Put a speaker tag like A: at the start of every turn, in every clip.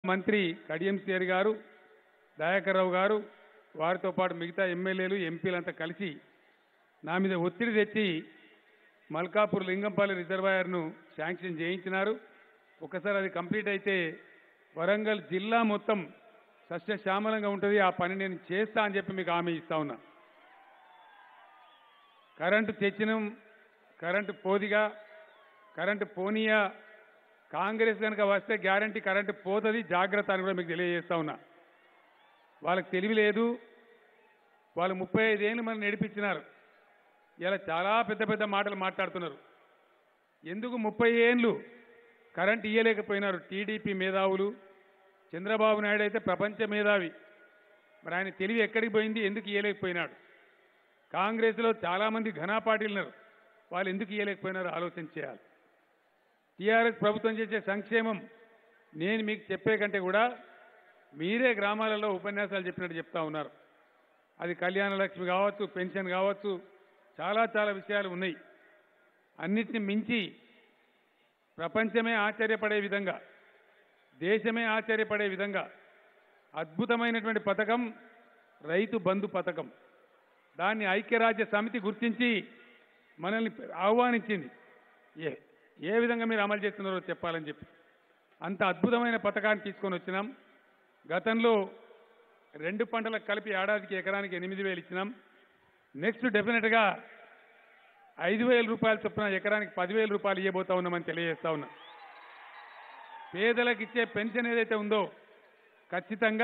A: మంత్రి కడియం సీఆర్ గారు దయాకర్ రావు గారు వారితో పాటు మిగతా ఎమ్మెల్యేలు ఎంపీలంతా కలిసి నా మీద ఒత్తిడి తెచ్చి మల్కాపూర్ లింగంపల్లి రిజర్వాయర్ను శాంక్షన్ చేయించినారు ఒకసారి అది కంప్లీట్ అయితే వరంగల్ జిల్లా మొత్తం సస్యశ్యామలంగా ఉంటుంది ఆ పని నేను చేస్తా అని చెప్పి మీకు హామీ ఇస్తా ఉన్నా కరెంటు తెచ్చినం కరెంటు పోదిగా కరెంటు పోనీయా కాంగ్రెస్ కనుక వస్తే గ్యారంటీ కరెంటు పోతుంది జాగ్రత్త అని కూడా మీకు తెలియజేస్తా ఉన్నా వాళ్ళకి తెలివి లేదు వాళ్ళు ముప్పై ఐదేళ్ళు మనం నడిపించినారు ఇలా చాలా పెద్ద పెద్ద మాటలు మాట్లాడుతున్నారు ఎందుకు ముప్పై ఏళ్ళు కరెంట్ ఇయ్యలేకపోయినారు టీడీపీ మేధావులు చంద్రబాబు నాయుడు అయితే ప్రపంచ మేధావి మరి ఆయన తెలివి ఎక్కడికి పోయింది ఎందుకు ఇయ్యలేకపోయినాడు కాంగ్రెస్లో చాలామంది ఘనా పార్టీలు ఉన్నారు వాళ్ళు ఎందుకు ఇయ్యలేకపోయినారో ఆలోచన చేయాలి టీఆర్ఎస్ ప్రభుత్వం చేసే సంక్షేమం నేను మీకు చెప్పే కంటే కూడా మీరే గ్రామాలలో ఉపన్యాసాలు చెప్పినట్టు చెప్తా ఉన్నారు అది కళ్యాణ లక్ష్మి కావచ్చు పెన్షన్ కావచ్చు చాలా చాలా విషయాలు ఉన్నాయి అన్నిటిని మించి ప్రపంచమే ఆశ్చర్యపడే విధంగా దేశమే ఆశ్చర్యపడే విధంగా అద్భుతమైనటువంటి పథకం రైతు బంధు పథకం దాన్ని ఐక్యరాజ్య సమితి గుర్తించి మనల్ని ఆహ్వానించింది ఏ ఏ విధంగా మీరు అమలు చేస్తున్నారో చెప్పాలని చెప్పి అంత అద్భుతమైన పథకాన్ని తీసుకొని వచ్చినాం గతంలో రెండు పంటలకు కలిపి ఏడాదికి ఎకరానికి ఎనిమిది వేలు ఇచ్చినాం నెక్స్ట్ డెఫినెట్గా ఐదు వేల రూపాయల చొప్పున ఎకరానికి పదివేల రూపాయలు ఇవ్వబోతా ఉన్నామని తెలియజేస్తా ఉన్నా పేదలకు ఇచ్చే పెన్షన్ ఏదైతే ఉందో ఖచ్చితంగా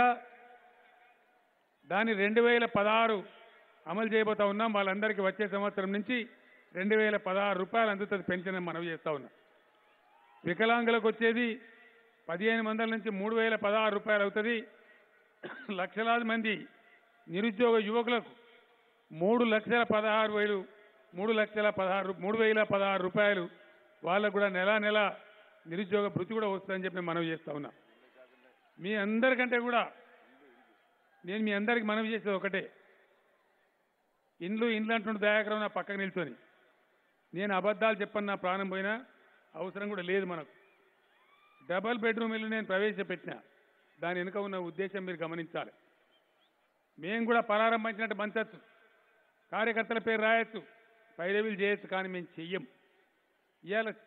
A: దాన్ని రెండు వేల పదహారు అమలు చేయబోతా ఉన్నాం వాళ్ళందరికీ వచ్చే సంవత్సరం నుంచి రెండు వేల పదహారు రూపాయలు అందుతుంది పెన్షన్ అని మనవి చేస్తా ఉన్నాం వికలాంగులకు వచ్చేది పదిహేను వందల నుంచి మూడు వేల పదహారు రూపాయలు అవుతుంది లక్షలాది మంది నిరుద్యోగ యువకులకు మూడు లక్షల పదహారు వేలు మూడు లక్షల పదహారు మూడు వేల పదహారు రూపాయలు వాళ్ళకు కూడా నెల నెల నిరుద్యోగ భృతి కూడా వస్తుందని చెప్పి నేను మనవి చేస్తా ఉన్నా మీ అందరికంటే కూడా నేను మీ అందరికి మనవి చేసేది ఒకటే ఇండ్లు ఇండ్లు అంటుండే దయాకరం నా పక్కకు నిల్చొని నేను అబద్ధాలు చెప్పని నా ప్రాణం పోయినా అవసరం కూడా లేదు మనకు డబల్ బెడ్రూమ్ ఇల్లు నేను ప్రవేశపెట్టిన దాని వెనుక ఉన్న ఉద్దేశం మీరు గమనించాలి మేము కూడా ప్రారంభించినట్టు పంచచ్చు కార్యకర్తల పేరు రాయొచ్చు పైరవీలు చేయొచ్చు కానీ మేము చెయ్యం ఇవాళ